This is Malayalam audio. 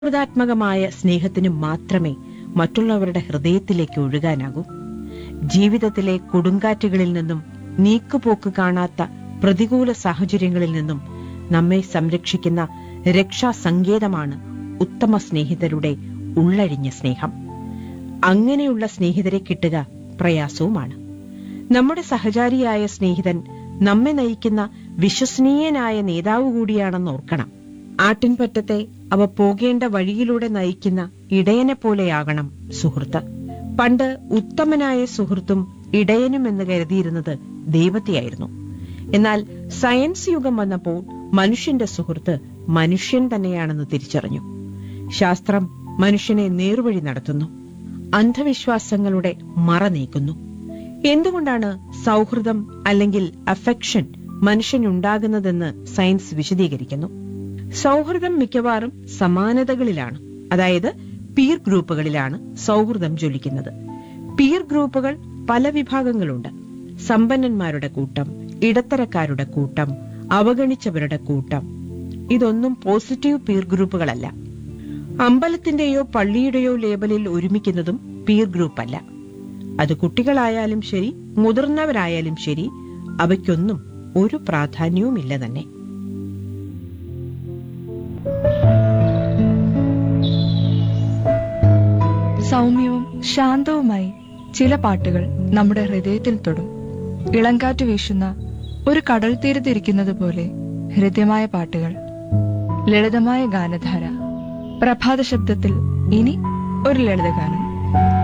സൗഹൃദാത്മകമായ സ്നേഹത്തിന് മാത്രമേ മറ്റുള്ളവരുടെ ഹൃദയത്തിലേക്ക് ഒഴുകാനാകൂ ജീവിതത്തിലെ കൊടുങ്കാറ്റുകളിൽ നിന്നും നീക്കുപോക്ക് കാണാത്ത പ്രതികൂല സാഹചര്യങ്ങളിൽ നിന്നും നമ്മെ സംരക്ഷിക്കുന്ന രക്ഷാസങ്കേതമാണ് ഉത്തമ സ്നേഹിതരുടെ ഉള്ളഴിഞ്ഞ സ്നേഹം അങ്ങനെയുള്ള സ്നേഹിതരെ കിട്ടുക പ്രയാസവുമാണ് നമ്മുടെ സഹചാരിയായ സ്നേഹിതൻ നമ്മെ നയിക്കുന്ന വിശ്വസനീയനായ നേതാവ് കൂടിയാണെന്ന് ഓർക്കണം ആട്ടിൻപറ്റത്തെ അവ പോകേണ്ട വഴിയിലൂടെ നയിക്കുന്ന ഇടയനെ പോലെയാകണം സുഹൃത്ത് പണ്ട് ഉത്തമനായ സുഹൃത്തും ഇടയനും എന്ന് കരുതിയിരുന്നത് ദൈവത്തെയായിരുന്നു എന്നാൽ സയൻസ് യുഗം വന്നപ്പോൾ മനുഷ്യന്റെ സുഹൃത്ത് മനുഷ്യൻ തന്നെയാണെന്ന് തിരിച്ചറിഞ്ഞു ശാസ്ത്രം മനുഷ്യനെ നേർവഴി നടത്തുന്നു അന്ധവിശ്വാസങ്ങളുടെ മറ നീക്കുന്നു എന്തുകൊണ്ടാണ് സൗഹൃദം അല്ലെങ്കിൽ അഫെക്ഷൻ മനുഷ്യനുണ്ടാകുന്നതെന്ന് സയൻസ് വിശദീകരിക്കുന്നു സൗഹൃദം മിക്കവാറും സമാനതകളിലാണ് അതായത് പീർ ഗ്രൂപ്പുകളിലാണ് സൗഹൃദം ജ്വലിക്കുന്നത് പീർ ഗ്രൂപ്പുകൾ പല വിഭാഗങ്ങളുണ്ട് സമ്പന്നന്മാരുടെ കൂട്ടം ഇടത്തരക്കാരുടെ കൂട്ടം അവഗണിച്ചവരുടെ കൂട്ടം ഇതൊന്നും പോസിറ്റീവ് പീർ ഗ്രൂപ്പുകളല്ല അമ്പലത്തിന്റെയോ പള്ളിയുടെയോ ലേബലിൽ ഒരുമിക്കുന്നതും പീർ ഗ്രൂപ്പ് അല്ല അത് കുട്ടികളായാലും ശരി മുതിർന്നവരായാലും ശരി അവയ്ക്കൊന്നും ഒരു പ്രാധാന്യവുമില്ല തന്നെ സൗമ്യവും ശാന്തവുമായി ചില പാട്ടുകൾ നമ്മുടെ ഹൃദയത്തിൽ തൊടും ഇളങ്കാറ്റ് വീശുന്ന ഒരു കടൽ തീരത്തിരിക്കുന്നത് പോലെ ഹൃദ്യമായ പാട്ടുകൾ ലളിതമായ ഗാനധാര പ്രഭാത ശബ്ദത്തിൽ ഇനി ഒരു ലളിതഗാനം